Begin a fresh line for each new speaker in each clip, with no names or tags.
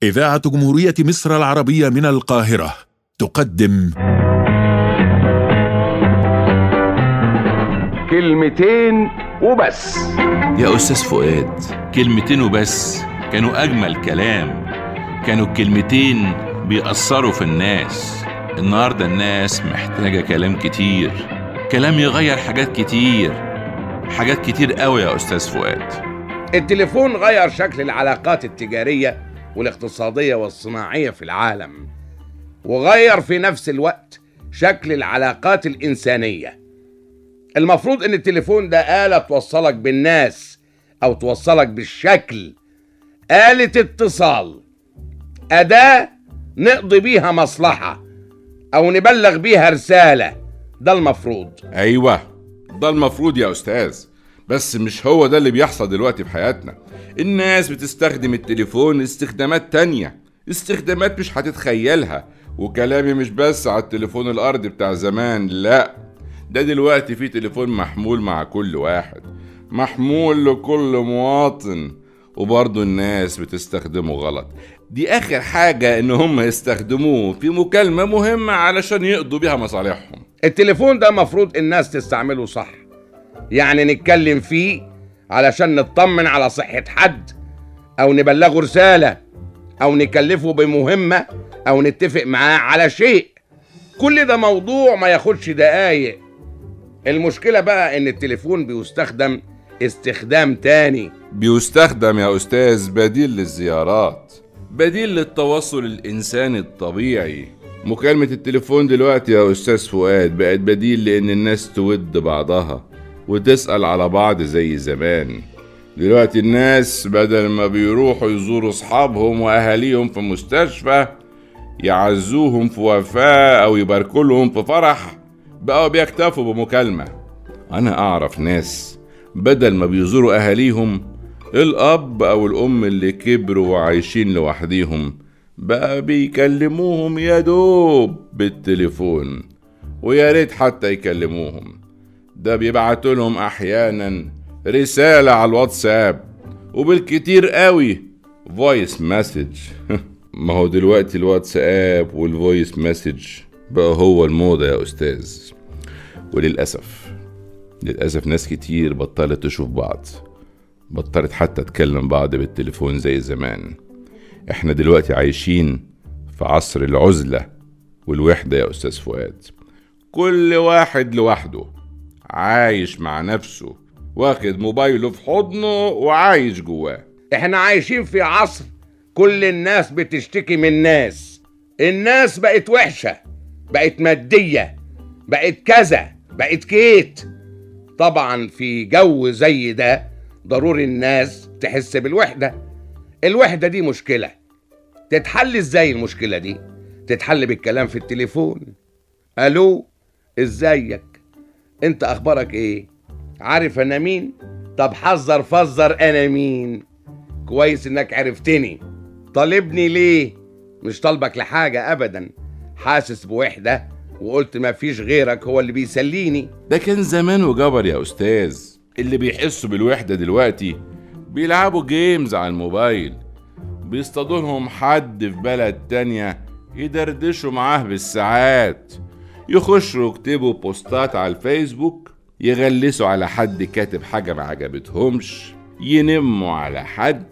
إذاعة جمهورية مصر العربية من القاهرة تقدم
كلمتين وبس
يا أستاذ فؤاد كلمتين وبس كانوا أجمل كلام كانوا الكلمتين بيأثروا في الناس النهاردة الناس محتاجة كلام كتير كلام يغير حاجات كتير حاجات كتير قوي يا أستاذ فؤاد
التليفون غير شكل العلاقات التجارية والاقتصادية والصناعية في العالم وغير في نفس الوقت شكل العلاقات الإنسانية المفروض إن التليفون ده آلة توصلك بالناس أو توصلك بالشكل آلة اتصال أداة نقضي بيها مصلحة أو نبلغ بيها رسالة ده المفروض
ايوه ده المفروض يا استاذ بس مش هو ده اللي بيحصل دلوقتي في حياتنا الناس بتستخدم التليفون استخدامات تانية استخدامات مش هتتخيلها وكلامي مش بس على التليفون الارضي بتاع زمان لا ده دلوقتي في تليفون محمول مع كل واحد محمول لكل مواطن وبرضه الناس بتستخدمه غلط دي اخر حاجة ان هم يستخدموه في مكالمة مهمة علشان يقضوا بيها مصالحهم
التليفون ده مفروض الناس تستعمله صح يعني نتكلم فيه علشان نطمن على صحة حد أو نبلغه رسالة أو نكلفه بمهمة أو نتفق معاه على شيء كل ده موضوع ما ياخدش دقايق المشكلة بقى إن التليفون بيستخدم استخدام تاني
بيستخدم يا أستاذ بديل للزيارات بديل للتواصل الإنساني الطبيعي مكالمة التليفون دلوقتي يا أستاذ فؤاد بقت بديل لأن الناس تود بعضها وتسأل على بعض زي زمان دلوقتي الناس بدل ما بيروحوا يزوروا أصحابهم وأهاليهم في مستشفى يعزوهم في وفاة أو يباركوا لهم في فرح بقوا بيكتفوا بمكالمة أنا أعرف ناس بدل ما بيزوروا أهاليهم الأب أو الأم اللي كبروا وعايشين لوحديهم بقى بيكلموهم يا دوب بالتليفون ويا ريت حتى يكلموهم ده بيبعتوا لهم أحيانا رسالة على الواتساب وبالكتير قوي فويس مسج ما هو دلوقتي الواتساب والفويس مسج بقى هو الموضة يا أستاذ وللأسف للأسف ناس كتير بطلت تشوف بعض بطلت حتى تكلم بعض بالتليفون زي زمان احنا دلوقتي عايشين في عصر العزلة والوحدة يا أستاذ فؤاد كل واحد لوحده عايش مع نفسه واخد موبايله في حضنه وعايش جواه
احنا عايشين في عصر كل الناس بتشتكي من الناس الناس بقت وحشة بقت مادية بقت كذا بقت كيت طبعا في جو زي ده ضروري الناس تحس بالوحدة الوحدة دي مشكلة تتحل ازاي المشكلة دي تتحل بالكلام في التليفون الو ازيك انت اخبارك ايه عارف انا مين طب حذر فزر انا مين كويس انك عرفتني طالبني ليه مش طالبك لحاجة ابدا حاسس بوحدة وقلت مفيش غيرك هو اللي بيسليني
ده كان زمان وجبر يا أستاذ اللي بيحسوا بالوحدة دلوقتي بيلعبوا جيمز على الموبايل بيصطادوا لهم حد في بلد تانية يدردشوا معاه بالساعات يخشوا يكتبوا بوستات على الفيسبوك يغلسوا على حد كاتب حاجة ما عجبتهمش ينموا على حد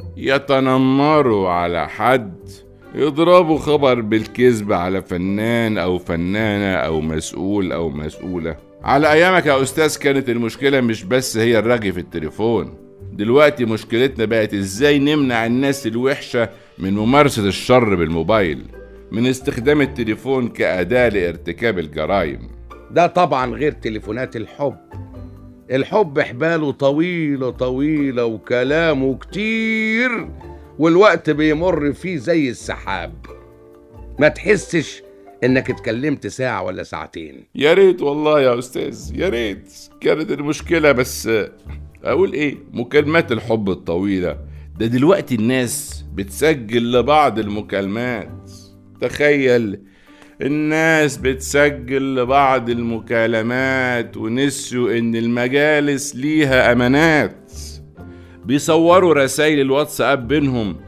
يتنمروا على حد يضربوا خبر بالكذب على فنان أو فنانة أو مسؤول أو مسؤولة على أيامك يا أستاذ كانت المشكلة مش بس هي الرغي في التليفون دلوقتي مشكلتنا بقت إزاي نمنع الناس الوحشة من ممارسة الشر بالموبايل من استخدام التليفون كأداة لارتكاب الجرائم
ده طبعا غير تليفونات الحب الحب حباله طويلة طويلة وكلامه كتير والوقت بيمر فيه زي السحاب ما تحسش انك اتكلمت ساعة ولا ساعتين
يا ريت والله يا أستاذ يا ريت كانت المشكلة بس أقول إيه مكالمات الحب الطويلة ده دلوقتي الناس بتسجل لبعض المكالمات تخيل الناس بتسجل لبعض المكالمات ونسيوا ان المجالس ليها امانات بيصوروا رسائل الواتساب بينهم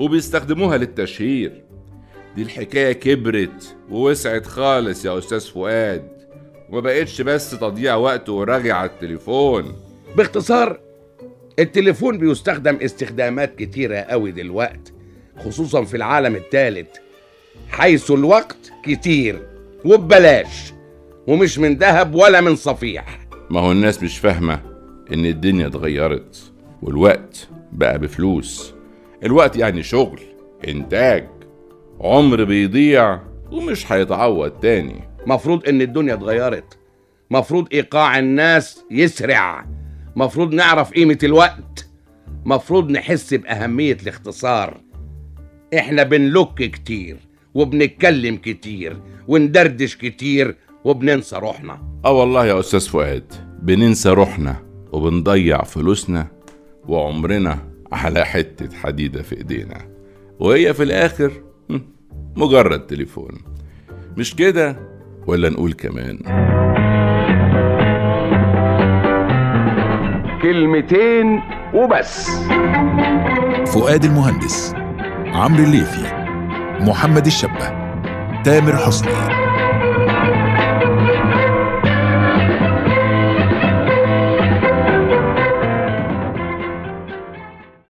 وبيستخدموها للتشهير دي الحكاية كبرت ووسعت خالص يا أستاذ فؤاد وما بقتش بس تضييع وقت ورغي على التليفون
باختصار التليفون بيستخدم استخدامات كتيرة قوي دلوقت خصوصا في العالم الثالث حيث الوقت كتير وببلاش ومش من ذهب ولا من صفيح
ما هو الناس مش فاهمة إن الدنيا اتغيرت والوقت بقى بفلوس الوقت يعني شغل إنتاج عمر بيضيع ومش هيتعوض تاني
مفروض ان الدنيا اتغيرت مفروض ايقاع الناس يسرع مفروض نعرف قيمة الوقت مفروض نحس بأهمية الاختصار احنا بنلك كتير وبنتكلم كتير وندردش كتير وبننسى روحنا
اه والله يا استاذ فؤاد بننسى روحنا وبنضيع فلوسنا وعمرنا على حتة حديدة في ايدينا وهي في الاخر هم، مجرد تليفون مش كده ولا نقول كمان
كلمتين وبس
فؤاد المهندس عمرو الليثي محمد الشبة تامر حسني